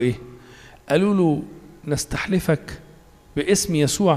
ايه قالوا له نستحلفك باسم يسوع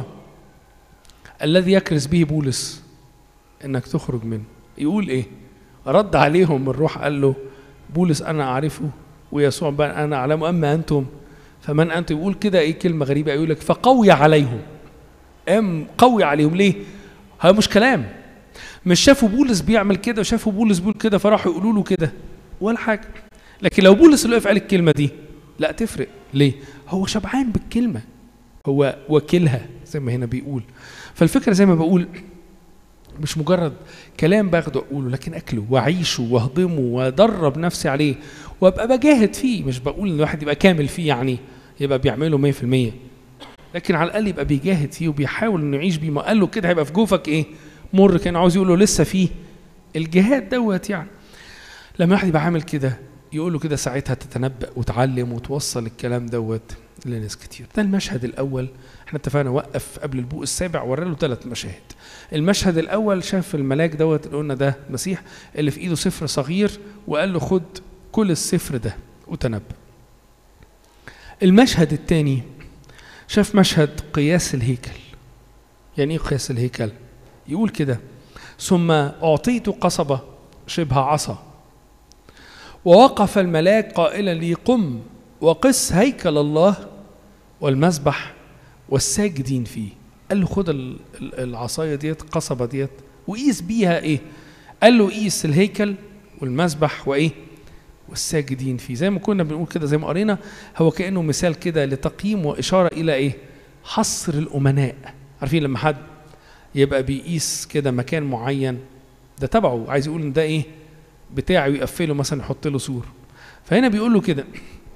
الذي يكرز به بولس انك تخرج منه يقول ايه رد عليهم الروح قال له بولس انا اعرفه ويسوع بقى انا اعلمه اما انتم فمن انتم يقول كده ايه كلمه غريبه يقول لك فقوي عليهم ام قوي عليهم ليه هذا مش كلام مش شافوا بولس بيعمل كده وشافوا بولس بيقول كده فراحوا يقولوا له كده ولا حاجه لكن لو بولس اللي وقف قال الكلمه دي لا تفرق ليه هو شبعان بالكلمه هو وكيلها زي ما هنا بيقول فالفكره زي ما بقول مش مجرد كلام باخده اقوله لكن اكله واعيشه واهضمه وادرب نفسي عليه وابقى بجاهد فيه مش بقول ان الواحد يبقى كامل فيه يعني يبقى بيعمله 100% لكن على الاقل يبقى بيجاهد فيه وبيحاول انه يعيش بيه ما قال له كده هيبقى في جوفك ايه مر كان عاوز يقول له لسه فيه الجهاد دوت يعني لما الواحد يبقى عامل كده يقول له كده ساعتها تتنبأ وتعلم وتوصل الكلام دوت لناس كتير ده المشهد الاول احنا اتفقنا وقف قبل البوق السابع ورا له ثلاث مشاهد المشهد الاول شاف الملاك دوت اللي قلنا ده المسيح اللي في ايده سفر صغير وقال له خد كل السفر ده وتنبأ المشهد الثاني شاف مشهد قياس الهيكل يعني ايه قياس الهيكل يقول كده ثم اعطيت قصبه شبه عصا ووقف الملاك قائلا لي قم وقس هيكل الله والمذبح والساجدين فيه قال له خد ال- ال- العصايه ديت قصبه ديت وقيس بيها ايه قال له قيس الهيكل والمذبح وايه والساجدين فيه زي ما كنا بنقول كده زي ما قرينا هو كانه مثال كده لتقييم واشاره الى ايه حصر الامناء عارفين لما حد يبقى بيقيس كده مكان معين ده تبعه عايز يقول ان ده ايه بتاعه يقفله مثلا يحط له سور فهنا بيقول له كده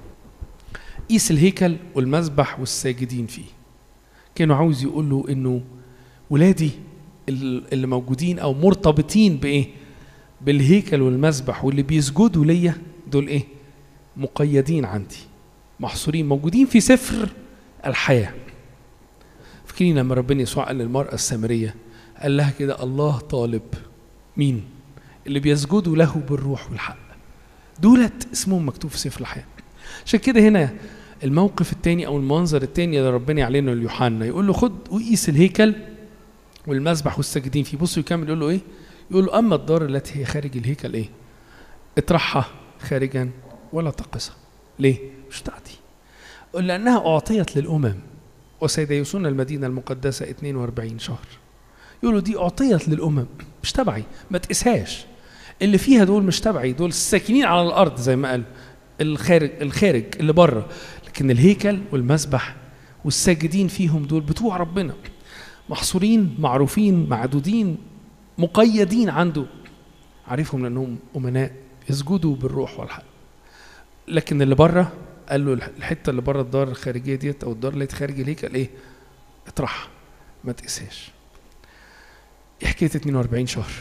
قيس الهيكل والمذبح والساجدين فيه كانوا عاوز يقول له انه ولادي ال- اللي موجودين او مرتبطين بايه بالهيكل والمذبح واللي بيسجدوا ليا دول ايه مقيدين عندي محصورين موجودين في سفر الحياه فاكرين لما ربنا يسوع قال للمراه السامريه قال لها كده الله طالب مين اللي بيسجدوا له بالروح والحق دولت اسمهم مكتوب في سفر الحياه عشان كده هنا الموقف الثاني او المنظر الثاني اللي ربنا يعلنه ليوحنا يقول له خد وقيس الهيكل والمذبح والساجدين فيه بصوا يكمل يقول له ايه يقول له اما الدار التي هي خارج الهيكل ايه اطرحها خارجا ولا تقصها ليه مش بتاعتي قل لانها اعطيت للامم وسيديسون المدينه المقدسه 42 شهر يقولوا دي اعطيت للامم مش تبعي ما تقيسهاش اللي فيها دول مش تبعي دول الساكنين على الارض زي ما قال الخارج الخارج اللي بره لكن الهيكل والمسبح والساجدين فيهم دول بتوع ربنا محصورين معروفين معدودين مقيدين عنده عارفهم لانهم امناء يسجدوا بالروح والحق لكن اللي بره قال له الحته اللي بره الدار الخارجيه ديت او الدار اللي خارج الهيكل ايه اطرحها ما تقيسهاش إيه حكايه 42 شهر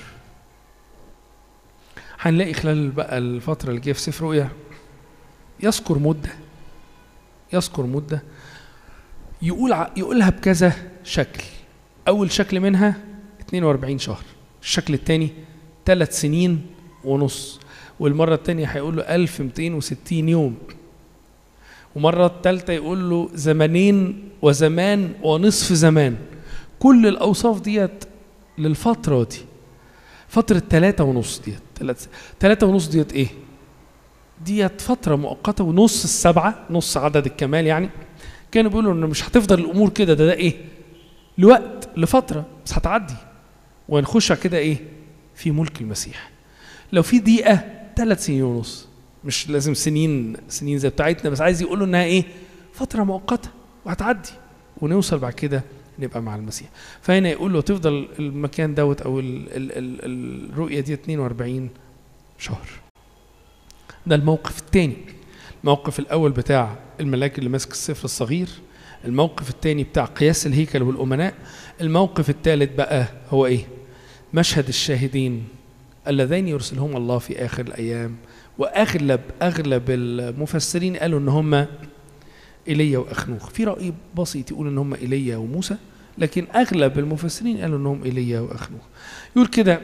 هنلاقي خلال بقى الفتره اللي جايه في سفر رؤيا يذكر مده يذكر مده يقول ع- يقولها بكذا شكل اول شكل منها 42 شهر الشكل الثاني ثلاث سنين ونص والمره الثانيه هيقول له 1260 يوم ومره الثالثه يقول له زمانين وزمان ونصف زمان كل الاوصاف ديت للفتره دي فتره ثلاثة ونص ديت ثلاثة ثلاثة ونص ديت ايه ديت فترة مؤقتة ونص السبعة نص عدد الكمال يعني كانوا بيقولوا ان مش هتفضل الامور كده ده ده ايه لوقت لفترة بس هتعدي ونخش على كده ايه في ملك المسيح لو في دقيقة ثلاث سنين ونص مش لازم سنين سنين زي بتاعتنا بس عايز يقولوا انها ايه فترة مؤقتة وهتعدي ونوصل بعد كده نبقى مع المسيح فهنا يقول له تفضل المكان دوت او ال ال ال الرؤية دي 42 شهر ده الموقف الثاني الموقف الاول بتاع الملاك اللي ماسك السفر الصغير الموقف الثاني بتاع قياس الهيكل والامناء الموقف الثالث بقى هو ايه مشهد الشاهدين اللذين يرسلهم الله في اخر الايام واغلب اغلب المفسرين قالوا ان هم ايليا واخنوخ في راي بسيط يقول ان هم ايليا وموسى لكن اغلب المفسرين قالوا انهم ايليا واخنوخ يقول كده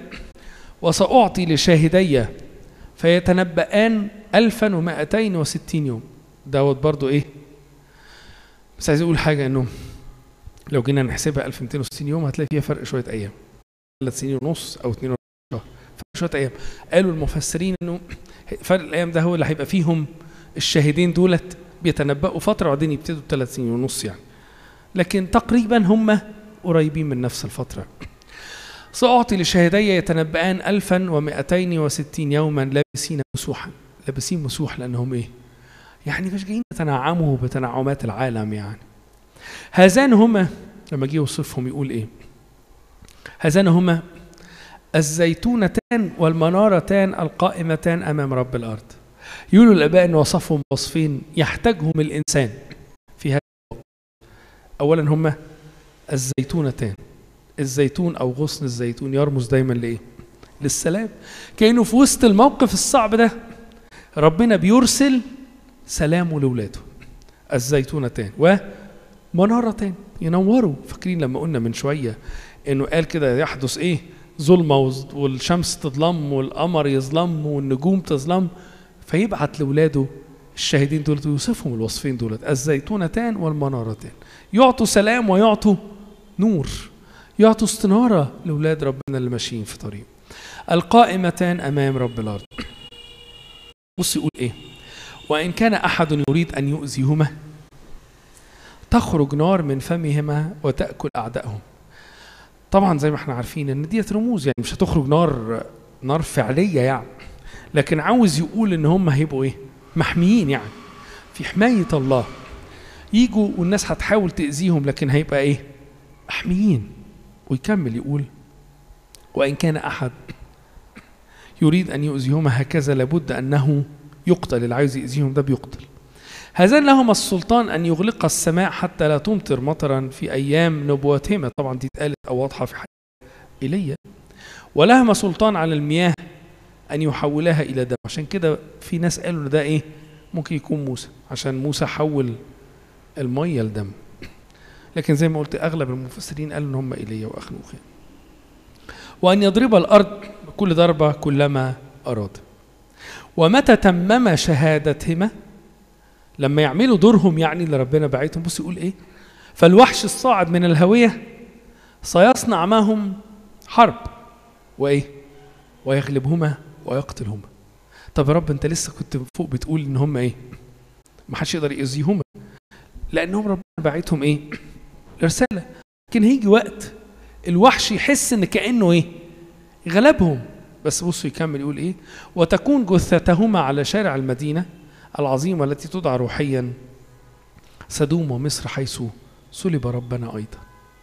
وساعطي لشاهدي فيتنبأان ألفا ومائتين وستين يوم دوت برضو ايه بس عايز اقول حاجه انه لو جينا نحسبها 1260 يوم هتلاقي فيها فرق شويه ايام ثلاث سنين ونص او اثنين شهر فرق شويه ايام قالوا المفسرين انه فرق الايام ده هو اللي هيبقى فيهم الشاهدين دولت بيتنبأوا فتره وبعدين يبتدوا ثلاث سنين ونص يعني لكن تقريبا هم قريبين من نفس الفتره سأعطي لشاهدي يتنبأان 1260 يوما لابسين مسوحا لابسين مسوح لأنهم إيه؟ يعني مش جايين يتنعموا بتنعمات العالم يعني هذان هما لما جه يوصفهم يقول إيه؟ هذان هما الزيتونتان والمنارتان القائمتان أمام رب الأرض يقولوا الآباء أن وصفهم وصفين يحتاجهم الإنسان في هذا الوقت أولا هما الزيتونتان الزيتون او غصن الزيتون يرمز دايما لايه للسلام كانه في وسط الموقف الصعب ده ربنا بيرسل سلامه لاولاده الزيتونتان ومنارتان ينوروا فاكرين لما قلنا من شويه انه قال كده يحدث ايه ظلمه والشمس تظلم والقمر يظلم والنجوم تظلم فيبعت لاولاده الشاهدين دول يوصفهم الوصفين دولت الزيتونتان والمنارتان يعطوا سلام ويعطوا نور يعطوا استنارة لأولاد ربنا اللي ماشيين في طريق القائمتان أمام رب الأرض بص يقول إيه وإن كان أحد يريد أن يؤذيهما تخرج نار من فمهما وتأكل أعدائهم طبعا زي ما احنا عارفين ان ديت رموز يعني مش هتخرج نار نار فعليه يعني لكن عاوز يقول ان هم هيبقوا ايه محميين يعني في حمايه الله يجوا والناس هتحاول تاذيهم لكن هيبقى ايه محميين ويكمل يقول وإن كان أحد يريد أن يؤذيهما هكذا لابد أنه يقتل اللي عايز يؤذيهم ده بيقتل هذان لهما السلطان أن يغلق السماء حتى لا تمطر مطرا في أيام نبوتهما طبعا دي اتقالت أو واضحة في حياة إيليا ولهما سلطان على المياه أن يحولها إلى دم عشان كده في ناس قالوا إن ده إيه ممكن يكون موسى عشان موسى حول المية لدم لكن زي ما قلت اغلب المفسرين قالوا ان هم ايليا واخنوخ وان يضرب الارض بكل ضربه كلما اراد ومتى تمم شهادتهما لما يعملوا دورهم يعني اللي ربنا بعتهم بص يقول ايه فالوحش الصاعد من الهويه سيصنع معهم حرب وايه ويغلبهما ويقتلهما طب يا رب انت لسه كنت فوق بتقول ان هم ايه ما حدش يقدر يأذيهما لانهم ربنا بعتهم ايه رسالة لكن هيجي وقت الوحش يحس ان كأنه ايه غلبهم بس بصوا يكمل يقول ايه وتكون جثتهما على شارع المدينة العظيمة التي تدعى روحيا سدوم ومصر حيث صلب ربنا أيضا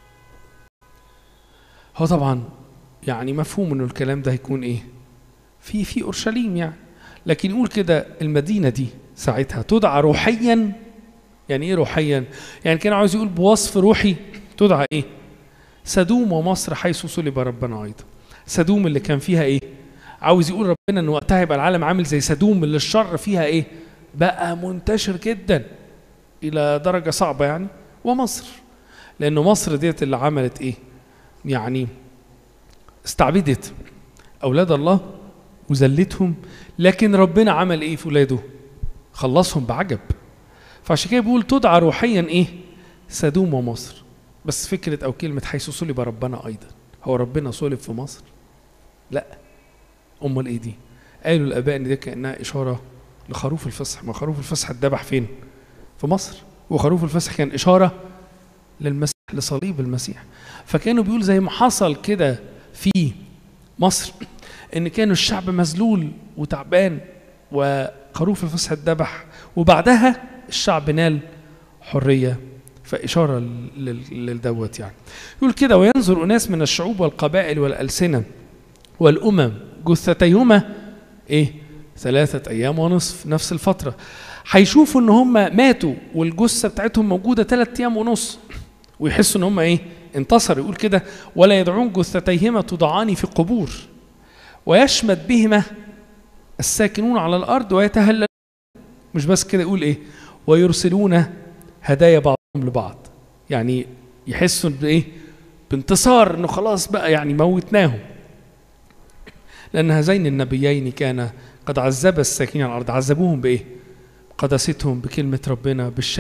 هو طبعا يعني مفهوم انه الكلام ده هيكون ايه في في اورشليم يعني لكن يقول كده المدينه دي ساعتها تدعى روحيا يعني ايه روحيا يعني كان عاوز يقول بوصف روحي تدعى ايه سدوم ومصر حيث صلب ربنا ايضا سدوم اللي كان فيها ايه عاوز يقول ربنا ان وقتها يبقى العالم عامل زي سدوم اللي الشر فيها ايه بقى منتشر جدا الى درجه صعبه يعني ومصر لانه مصر ديت اللي عملت ايه يعني استعبدت اولاد الله وذلتهم لكن ربنا عمل ايه في ولاده خلصهم بعجب فعشان كده بيقول تدعى روحيا ايه سدوم ومصر بس فكرة أو كلمة حيث صلب ربنا أيضا هو ربنا صلب في مصر لا أمال إيه دي قالوا الآباء إن دي كأنها إشارة لخروف الفصح ما خروف الفصح اتذبح فين في مصر وخروف الفصح كان إشارة للمسيح لصليب المسيح فكانوا بيقول زي ما حصل كده في مصر ان كانوا الشعب مذلول وتعبان وخروف الفصح اتذبح وبعدها الشعب نال حريه فإشارة للدوت يعني يقول كده وينظر أناس من الشعوب والقبائل والألسنة والأمم جثتيهما إيه ثلاثة أيام ونصف نفس الفترة هيشوفوا إن هم ماتوا والجثة بتاعتهم موجودة ثلاثة أيام ونص ويحسوا إن هم إيه انتصروا يقول كده ولا يدعون جثتيهما تضعان في قبور ويشمت بهما الساكنون على الأرض ويتهللون مش بس كده يقول إيه ويرسلون هدايا بعضهم لبعض يعني يحسوا بايه بانتصار انه خلاص بقى يعني موتناهم لان هذين النبيين كان قد عذب الساكنين على الارض عذبوهم بايه قداستهم بكلمة ربنا بالشكل